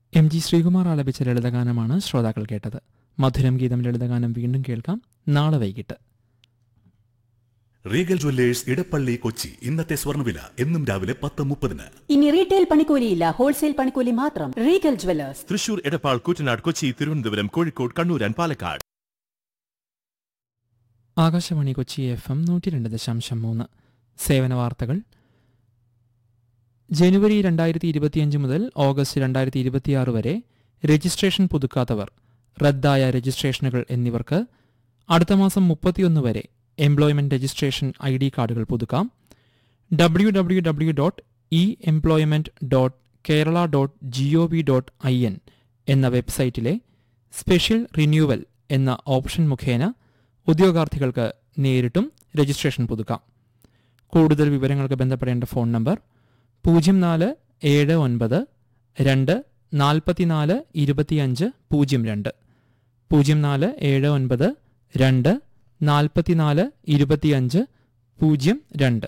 M G Sreekumar ആലപിച്ച ലളിതഗാനമാണ് ശ്രോതാക്കൾ കേട്ടത് മധുരം ഗീതം ലളിതഗാനം വീണ്ടും കേൾക്കാം നാളെ വൈകിട്ട് റീഗൽ ജ്വല്ലേഴ്സ് ഇടപ്പള്ളി കൊച്ചി ഇന്നത്തെ സ്വർണ്ണവില എന്നും രാവിലെ പത്ത് മുപ്പതിന് ഇനി റീറ്റെയിൽ പണിക്കൂലിയില്ല ഹോൾസെയിൽ പണിക്കൂലി മാത്രം Regal jewellers Thrissur Edappal Koottanad Kochi Thiruvananthapuram Kozhikode Kannur and Palakkad Akashvani Kochi F M നൂറ്റി രണ്ട് ദശാംശം മൂന്ന് സേവന വാർത്തകൾ ജനുവരി രണ്ടായിരത്തി ഇരുപത്തിയഞ്ച് മുതൽ ഓഗസ്റ്റ് രണ്ടായിരത്തി ഇരുപത്തിയാറ് വരെ രജിസ്ട്രേഷൻ പുതുക്കാത്തവർ റദ്ദായ രജിസ്ട്രേഷനുകൾ എന്നിവർക്ക് അടുത്ത മാസം മുപ്പത്തിയൊന്ന് വരെ എംപ്ലോയ്മെന്റ് രജിസ്ട്രേഷൻ ഐ ഡി കാർഡുകൾ പുതുക്കാം W W W dot E employment dot Kerala dot G O V dot I N എന്ന വെബ്സൈറ്റിലെ സ്പെഷ്യൽ റിന്യൂവൽ എന്ന ഓപ്ഷൻ മുഖേന ഉദ്യോഗാർത്ഥികൾക്ക് നേരിട്ടും രജിസ്ട്രേഷൻ പുതുക്കാം കൂടുതൽ വിവരങ്ങൾക്ക് ബന്ധപ്പെടേണ്ട ഫോൺ നമ്പർ പൂജ്യം നാല് ഏഴ് ഒൻപത് രണ്ട് നാൽപ്പത്തിനാല് ഇരുപത്തിയഞ്ച് പൂജ്യം രണ്ട് പൂജ്യം നാല് ഏഴ് ഒൻപത് രണ്ട് നാൽപ്പത്തിനാല് ഇരുപത്തിയഞ്ച് പൂജ്യം രണ്ട്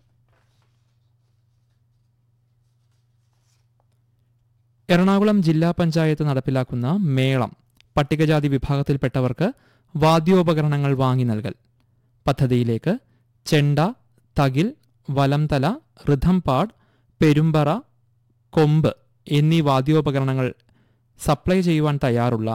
എറണാകുളം ജില്ലാ പഞ്ചായത്ത് നടപ്പിലാക്കുന്ന മേളം പട്ടികജാതി വിഭാഗത്തിൽപ്പെട്ടവർക്ക് വാദ്യോപകരണങ്ങൾ വാങ്ങി നൽകൽ പദ്ധതിയിലേക്ക് ചെണ്ട തകിൽ വലംതല ഋഥംപാട് പെരുമ്പറ കൊമ്പ് എന്നീ വാദ്യോപകരണങ്ങൾ സപ്ലൈ ചെയ്യുവാൻ തയ്യാറുള്ള